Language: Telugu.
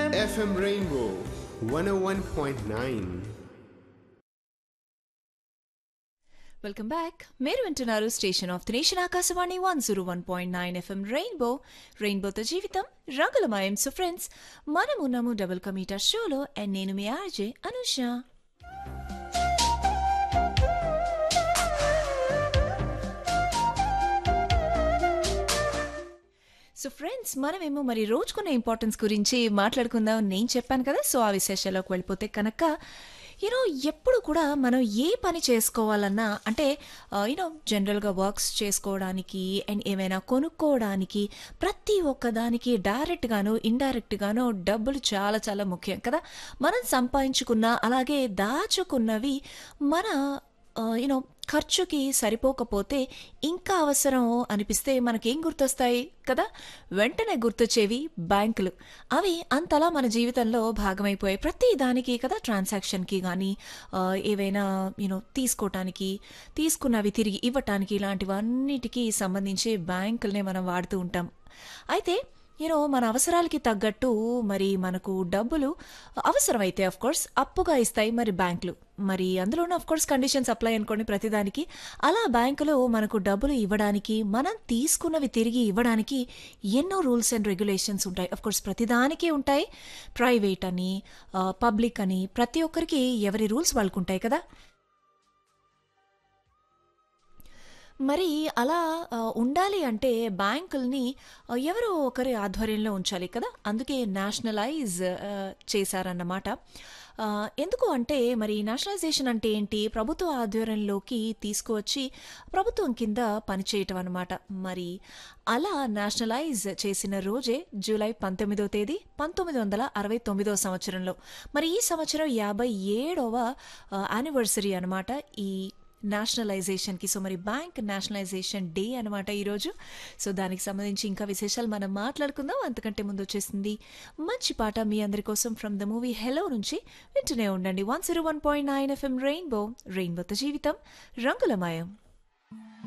FM Rainbow 101.9. వెల్కమ్ బ్యాక్ మీరు వింటున్నారు station of the nation Akashvani one zero one point nine FM rainbow రెయిన్బోతో జీవితం రంగులమయం సో ఫ్రెండ్స్ మనం ఉన్నాము డబుల్ కమీటర్ షోలో అండ్ నేను మీ ఆర్జే అనుష సో ఫ్రెండ్స్ మనమేమో మరి రోజుకున్న ఇంపార్టెన్స్ గురించి మాట్లాడుకుందాం నేను చెప్పాను కదా సో ఆ విశేషాల్లోకి వెళ్ళిపోతే కనుక యూనో ఎప్పుడు కూడా మనం ఏ పని చేసుకోవాలన్నా అంటే యూనో జనరల్గా వర్క్స్ చేసుకోవడానికి అండ్ ఏమైనా కొనుక్కోవడానికి ప్రతి ఒక్కదానికి డైరెక్ట్గాను ఇండైరెక్ట్గాను డబ్బులు చాలా చాలా ముఖ్యం కదా మనం సంపాదించుకున్న అలాగే దాచుకున్నవి మన యూనో ఖర్చుకి సరిపోకపోతే ఇంకా అవసరం అనిపిస్తే మనకేం గుర్తొస్తాయి కదా వెంటనే గుర్తొచ్చేవి బ్యాంకులు అవి అంతలా మన జీవితంలో భాగమైపోయాయి ప్రతి దానికి కదా ట్రాన్సాక్షన్కి కానీ ఏవైనా యూనో తీసుకోవటానికి తీసుకున్నవి తిరిగి ఇవ్వటానికి ఇలాంటివన్నిటికీ సంబంధించి బ్యాంకులనే మనం వాడుతూ ఉంటాం అయితే యూనో మన అవసరాలకి తగ్గట్టు మరి మనకు డబ్బులు అవసరమైతే అఫ్ కోర్స్ అప్పుగా ఇస్తాయి మరి బ్యాంకులు మరి అందులోనూ అఫ్ కోర్స్ కండిషన్స్ అప్లై అనుకోండి ప్రతిదానికి అలా బ్యాంకులో మనకు డబ్బులు ఇవ్వడానికి మనం తీసుకున్నవి తిరిగి ఇవ్వడానికి ఎన్నో రూల్స్ అండ్ రెగ్యులేషన్స్ ఉంటాయి అఫ్ కోర్స్ ప్రతిదానికి ఉంటాయి ప్రైవేట్ అని పబ్లిక్ అని ప్రతి ఒక్కరికి ఎవరి రూల్స్ వాళ్ళకు ఉంటాయి కదా మరి అలా ఆ, ఉండాలి అంటే బ్యాంకుల్ని ఆ, ఎవరో ఒకరి ఆధ్వర్యంలో ఉంచాలి కదా అందుకే నేషనలైజ్ ఆ, చేశారన్నమాట ఆ, ఎందుకు అంటే మరి నేషనలైజేషన్ అంటే ఏంటి ప్రభుత్వ ఆధ్వర్యంలోకి తీసుకువచ్చి ప్రభుత్వం కింద పనిచేయటం అన్నమాట మరి అలా నేషనలైజ్ చేసిన రోజే జూలై పంతొమ్మిదో తేదీ పంతొమ్మిది వందల అరవై తొమ్మిదో సంవత్సరంలో మరి ఈ సంవత్సరం యాభై ఏడవ యానివర్సరీ అనమాట ఈ నేషనలైజేషన్కి సో మరి బ్యాంక్ నేషనలైజేషన్ డే అనమాట ఈరోజు సో దానికి సంబంధించి ఇంకా విశేషాలు మనం మాట్లాడుకుందాం అంతకంటే ముందు వచ్చేసింది మంచి పాట మీ అందరి కోసం ఫ్రమ్ ద మూవీ హెలో నుంచి వింటూనే ఉండండి one zero one point nine FM rainbow రెయిన్బోతో జీవితం రంగులమయం